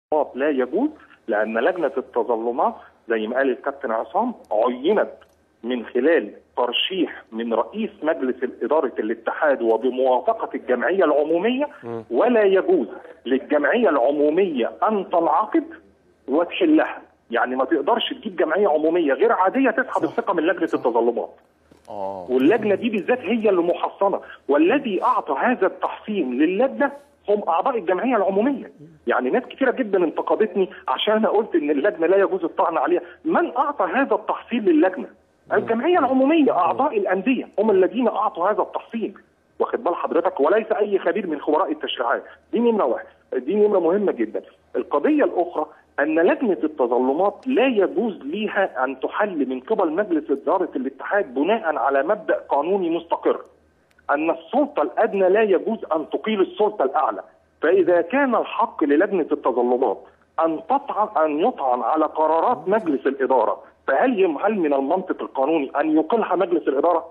التظلمات لا يجوز لان لجنه التظلمات زي ما قال الكابتن عصام عينت من خلال ترشيح من رئيس مجلس اداره الاتحاد وبموافقه الجمعيه العموميه ولا يجوز للجمعيه العموميه ان تنعقد وتحلها يعني ما تقدرش تجيب جمعيه عموميه غير عاديه تسحب الثقه من لجنه التظلمات اه واللجنه دي بالذات هي اللي محصنه والذي اعطى هذا التحصين للجنه هم اعضاء الجمعيه العموميه يعني ناس كثيره جدا انتقدتني عشان انا قلت ان اللجنه لا يجوز الطعن عليها من اعطى هذا التحصين للجنه الجمعيه العموميه اعضاء الانديه هم الذين اعطوا هذا التحصين واخد بال حضرتك وليس اي خبير من خبراء التشريعات دي نمره واحد دي نمره مهمه جدا القضيه الاخرى ان لجنه التظلمات لا يجوز ليها ان تحل من قبل مجلس اداره الاتحاد بناء على مبدا قانوني مستقر ان السلطه الادنى لا يجوز ان تقيل السلطه الاعلى فاذا كان الحق للجنه التظلمات ان تطعن ان يطعن على قرارات مجلس الاداره فهل يم- هل من المنطق القانوني ان يقيلها مجلس الاداره؟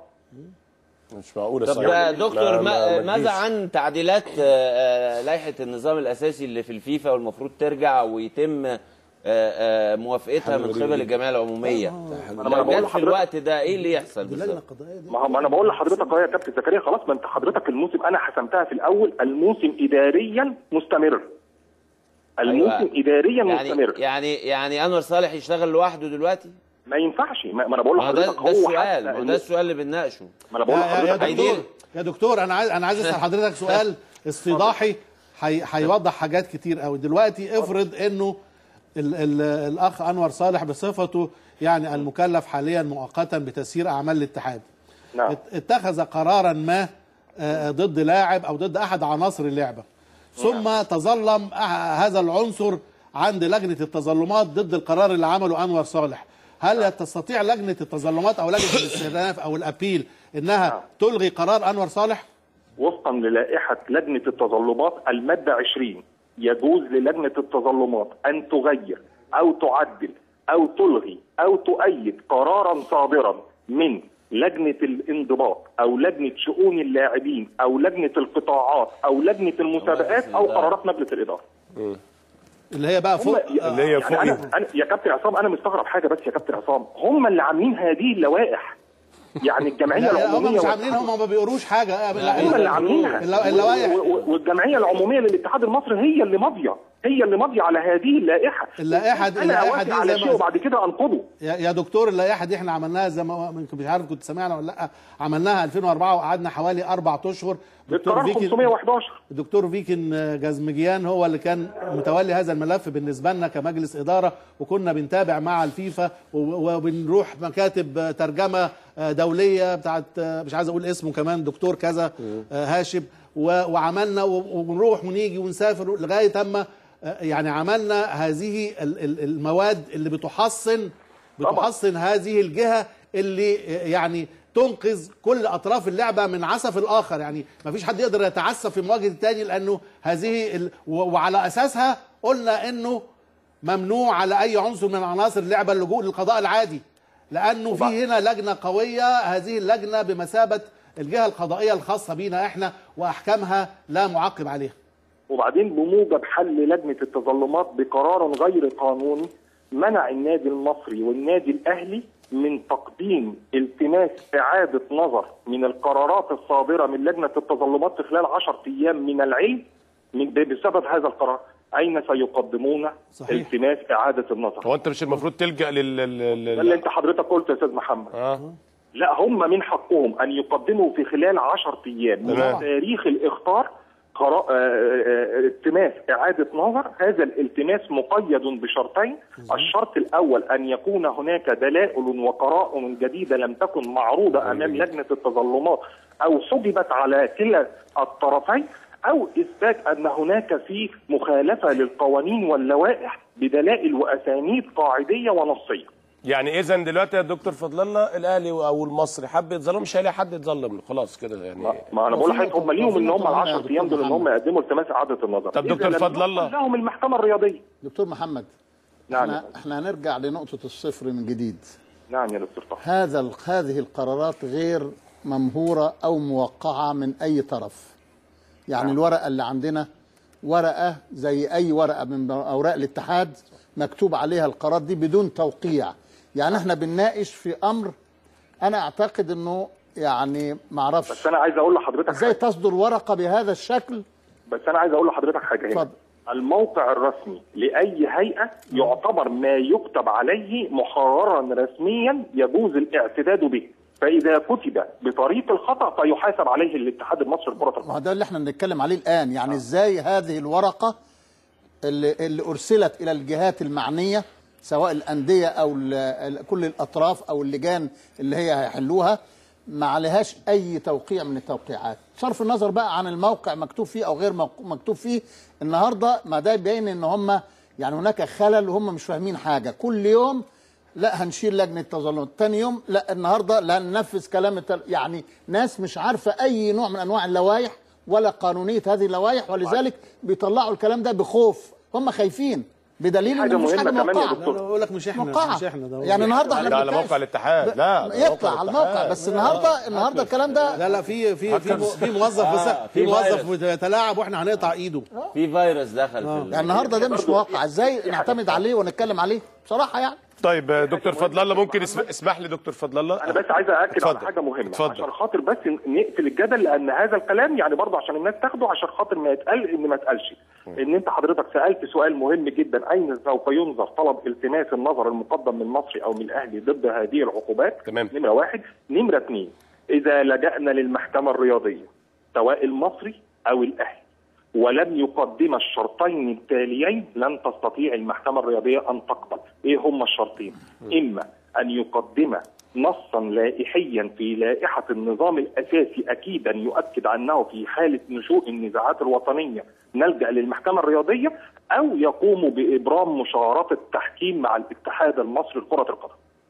مش معقوله طب صحيح يا دكتور ما تجيش. ماذا عن تعديلات آه، آه، لائحه النظام الاساسي اللي في الفيفا والمفروض ترجع ويتم آه، آه، موافقتها من قبل الجمعيه العموميه أنا لو بقول جت في لحضرتك- الوقت ده ايه اللي يحصل اللجنه بالظبط القضائيه دي ما هو ما انا بقول لحضرتك اهو يا كابتن زكريا خلاص ما انت حضرتك الموسم انا حسمتها في الاول الموسم اداريا مستمر الموسم أيوة. اداريا يعني مستمر يعني يعني انور صالح يشتغل لوحده دلوقتي ما ينفعش ما ما انا بقول ما هو ده لحضرتك ده هو السؤال حتى ما هو الم- ده السؤال اللي بنناقشه ما انا بقول يا, يا, لحضرتك يا دكتور عايزين- يا دكتور انا عايز انا عايز اسال حضرتك سؤال استيضاحي هي- هيوضح حاجات كتير قوي دلوقتي افرض انه ال ال الاخ انور صالح بصفته يعني المكلف حاليا مؤقتا بتسيير اعمال الاتحاد نعم ات- اتخذ قرارا ما آه، ضد لاعب او ضد احد عناصر اللعبه ثم تظلم أح- هذا العنصر عند لجنه التظلمات ضد القرار اللي عمله انور صالح هل تستطيع لجنه التظلمات او لجنه الاستئناف او الابيل انها تلغي قرار انور صالح وفقا للائحه لجنه التظلمات الماده 20 يجوز للجنه التظلمات ان تغير او تعدل او تلغي او تؤيد قرارا صادرا من لجنه الانضباط او لجنه شؤون اللاعبين او لجنه القطاعات او لجنه المسابقات او قرارات مجلس الاداره اللي هي بقى فوق هم- اللي هي يعني فوق أنا, إيه؟ أنا يا كابتن عصام انا مستغرب حاجه بس يا كابتن عصام هم اللي عاملين هذه اللوائح يعني الجمعيه لا لا، هم العموميه مش عاملين هم ما بيقروش حاجه لا، هم اللي عاملينها اللو- اللوائح و- و- والجمعيه العموميه للاتحاد المصري هي اللي ماضيه هي اللي ماضيه على هذه اللائحه اللائحة دي- انا اللائحة اوافق دي على زي ما- شيء وبعد كده انقضه يا يا دكتور اللائحه دي احنا عملناها زي ما يمكن مش عارف كنت سامعنا ولا لا عملناها 2004 وقعدنا حوالي اربع اشهر بالقرار 511 الدكتور فيكن جازمجيان هو اللي كان متولي هذا الملف بالنسبه لنا كمجلس اداره وكنا بنتابع مع الفيفا و- وبنروح مكاتب ترجمه دوليه بتاعت مش عايز اقول اسمه كمان دكتور كذا هاشم و- وعملنا و- ونروح ونيجي ونسافر لغايه اما يعني عملنا هذه ال- ال- المواد اللي بتحصن طبعا. بتحصن هذه الجهه اللي يعني تنقذ كل اطراف اللعبه من عسف الاخر يعني ما فيش حد يقدر يتعسف في مواجهه الثاني لانه هذه ال... و- وعلى اساسها قلنا انه ممنوع على اي عنصر من عناصر اللعبه اللجوء للقضاء العادي لانه في هنا لجنه قويه هذه اللجنه بمثابه الجهه القضائيه الخاصه بينا احنا واحكامها لا معقب عليها وبعدين بموجب حل لجنه التظلمات بقرار غير قانوني منع النادي المصري والنادي الاهلي من تقديم التماس اعاده نظر من القرارات الصادره من لجنه التظلمات في خلال 10 ايام من العلم من بسبب هذا القرار اين سيقدمون صحيح. التماس اعاده النظر هو انت مش المفروض تلجا لل لل- ده اللي لل انت حضرتك قلت يا استاذ محمد اه لا هم من حقهم ان يقدموا في خلال 10 ايام من تمام. تاريخ الاخطار قرا- آه، آه، التماس اعاده نظر هذا الالتماس مقيد بشرطين الشرط الاول ان يكون هناك دلائل وقرائن جديده لم تكن معروضه امام لجنه التظلمات او حجبت على كلا الطرفين او اثبات ان هناك في مخالفه للقوانين واللوائح بدلائل واسانيد قاعديه ونصيه يعني اذا دلوقتي يا دكتور فضل الله الاهلي او المصري حب يتظلم مش هيلاقي حد يتظلم له خلاص كده يعني ما, ما انا بقول لحضرتك هم ليهم ان هم ال 10 ايام دول ان هم يقدموا التماس اعاده النظر طب إذا دكتور لم فضل يحصل الله. لهم المحكمه الرياضيه دكتور محمد نعم احنا, احنا هنرجع لنقطة الصفر من جديد نعم يا دكتور طه هذا ال- هذه القرارات غير ممهورة أو موقعة من أي طرف يعني الورقة اللي عندنا ورقه زي اي ورقه من اوراق الاتحاد مكتوب عليها القرارات دي بدون توقيع يعني احنا بنناقش في امر انا اعتقد انه يعني ما اعرفش بس انا عايز اقول لحضرتك ازاي حاجة. تصدر ورقه بهذا الشكل بس انا عايز اقول لحضرتك حاجه هنا اتفضل. الموقع الرسمي لاي هيئه يعتبر ما يكتب عليه محررا رسميا يجوز الاعتداد به فاذا كتب بطريق الخطا فيحاسب عليه الاتحاد المصري لكره ما القدم هو ده اللي احنا بنتكلم عليه الان يعني ازاي هذه الورقه اللي, اللي ارسلت الى الجهات المعنيه سواء الانديه او ال- ال- كل الاطراف او اللجان اللي هي هيحلوها ما عليهاش اي توقيع من التوقيعات صرف النظر بقى عن الموقع مكتوب فيه او غير موق- مكتوب فيه النهارده ما ده يبين ان هم يعني هناك خلل وهم مش فاهمين حاجه كل يوم لا هنشيل لجنه تظلمات تاني يوم لا النهارده لا ننفذ كلام التل... يعني ناس مش عارفه اي نوع من انواع اللوائح ولا قانونيه هذه اللوائح ولذلك بيطلعوا الكلام ده بخوف هم خايفين بدليل حاجة ان مش مهمة حاجه كمان يا موقعه دكتور. لا لا اقول لك مش احنا موقعه مش احنا ده يعني النهارده احنا ده على بنتناقش. موقع الاتحاد لا ده موقع يطلع على الموقع الاتحاد. بس النهارده النهارده الكلام ده لا لا في في في حتى في موظف بس آه، في في موظف فيروس. يتلاعب واحنا هنقطع ايده في فيروس دخل في ال- يعني النهارده ده مش موقع ازاي نعتمد عليه ونتكلم عليه بصراحه يعني طيب آه، دكتور فضل الله ممكن اسم- اسمح لي دكتور فضل الله انا بس عايز ااكد على اتفضل. حاجه مهمه اتفضل. عشان خاطر بس نقفل الجدل لان هذا الكلام يعني برضه عشان الناس تاخده عشان خاطر ما يتقال ان ما اتقالش ان انت حضرتك سالت سؤال مهم جدا اين سوف ينظر طلب التماس النظر المقدم من المصري او من الاهلي ضد هذه العقوبات تمام. نمره واحد نمره اثنين اذا لجانا للمحكمه الرياضيه سواء المصري او الاهلي ولم يقدم الشرطين التاليين لن تستطيع المحكمة الرياضية أن تقبل إيه هما الشرطين إما أن يقدم نصا لائحيا في لائحة النظام الأساسي أكيدا يؤكد أنه في حالة نشوء النزاعات الوطنية نلجأ للمحكمة الرياضية أو يقوم بإبرام مشاورات التحكيم مع الاتحاد المصري لكرة القدم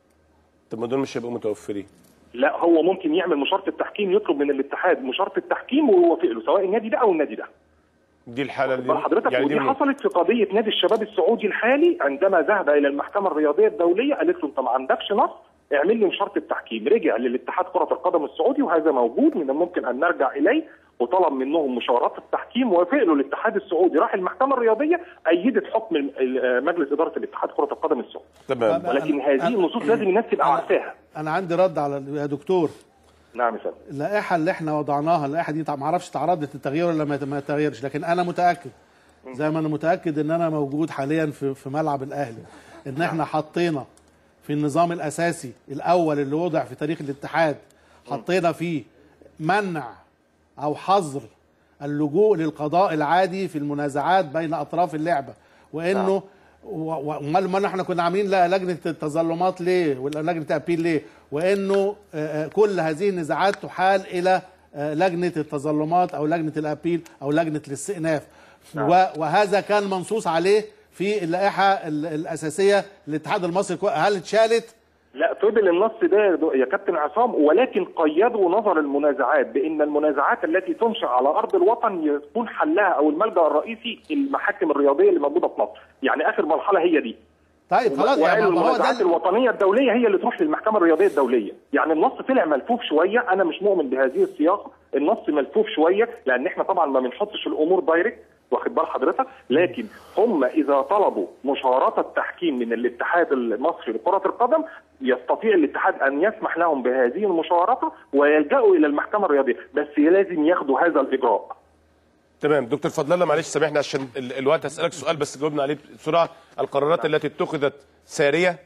طب ما دول مش هيبقوا متوفرين لا هو ممكن يعمل مشارطة التحكيم يطلب من الاتحاد مشارطة التحكيم ويوافق له سواء النادي ده أو النادي ده دي الحاله اللي بل حضرتك يعني ودي دي من- حصلت في قضيه نادي الشباب السعودي الحالي عندما ذهب الى المحكمه الرياضيه الدوليه قالت له انت ما عندكش نص اعمل لي شرط التحكيم رجع للاتحاد كره القدم السعودي وهذا موجود من الممكن ان نرجع اليه وطلب منهم مشاورات التحكيم ووافق له الاتحاد السعودي راح المحكمه الرياضيه ايدت حكم ال- ال- مجلس اداره الاتحاد كره القدم السعودي تمام ولكن أنا- هذه النصوص لازم الناس تبقى عارفاها انا عندي رد على يا دكتور نعم يا فندم اللائحه اللي احنا وضعناها اللائحه دي ما اعرفش تعرضت للتغيير ولا ما ما تغيرش لكن انا متاكد زي ما انا متاكد ان انا موجود حاليا في في ملعب الاهلي ان احنا حطينا في النظام الاساسي الاول اللي وضع في تاريخ الاتحاد حطينا فيه منع او حظر اللجوء للقضاء العادي في المنازعات بين اطراف اللعبه وانه و- و- امال امال احنا كنا عاملين لا- لجنه التظلمات ليه ولا لجنه الابيل ليه وانه آه، آه، كل هذه النزاعات تحال الى آه، لجنه التظلمات او لجنه الابيل او لجنه الاستئناف و- وهذا كان منصوص عليه في اللائحه ال- الاساسيه للاتحاد المصري هل اتشالت لا فضل النص ده يا كابتن عصام ولكن قيدوا نظر المنازعات بان المنازعات التي تنشا على ارض الوطن يكون حلها او الملجا الرئيسي المحاكم الرياضيه اللي موجوده في مصر، يعني اخر مرحله هي دي. طيب خلاص يعني وقالوا ما هو ده المنازعات الوطنيه الدوليه هي اللي تروح للمحكمه الرياضيه الدوليه، يعني النص طلع ملفوف شويه انا مش مؤمن بهذه الصياغه، النص ملفوف شويه لان احنا طبعا ما بنحطش الامور دايركت واخد بال حضرتك لكن هم اذا طلبوا مشاورات التحكيم من الاتحاد المصري لكره القدم يستطيع الاتحاد ان يسمح لهم بهذه المشاورات ويلجأوا الى المحكمه الرياضيه بس لازم ياخدوا هذا الاجراء تمام دكتور فضل الله معلش سامحني عشان ال- الوقت هسألك سؤال بس جاوبنا عليه بسرعة القرارات التي اتخذت سارية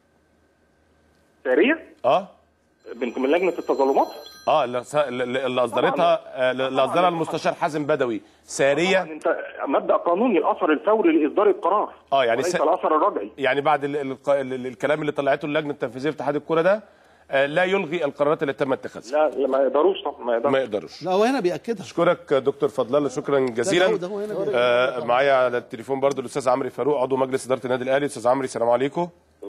ساريه اه من من لجنه التظلمات اه اللي اللي اللي اصدرتها آه، اللي اصدرها المستشار حازم بدوي طبعا سارية انت مبدا قانوني الاثر الفوري لاصدار القرار آه، يعني وليس س- الاثر الرجعي يعني بعد ال ال ال الكلام اللي طلعته اللجنة التنفيذية في اتحاد الكرة ده آه، لا يلغي القرارات اللي تم اتخاذها لا لا، ما يقدروش طبعا ما يقدروش ما يقدروش لا هو هنا بياكدها اشكرك دكتور فضل الله شكرا جزيلا ده هو- ده هو هنا بيقول. آه معايا على التليفون برضو الاستاذ عمرو فاروق عضو مجلس اداره النادي الاهلي استاذ عمرو السلام عليكم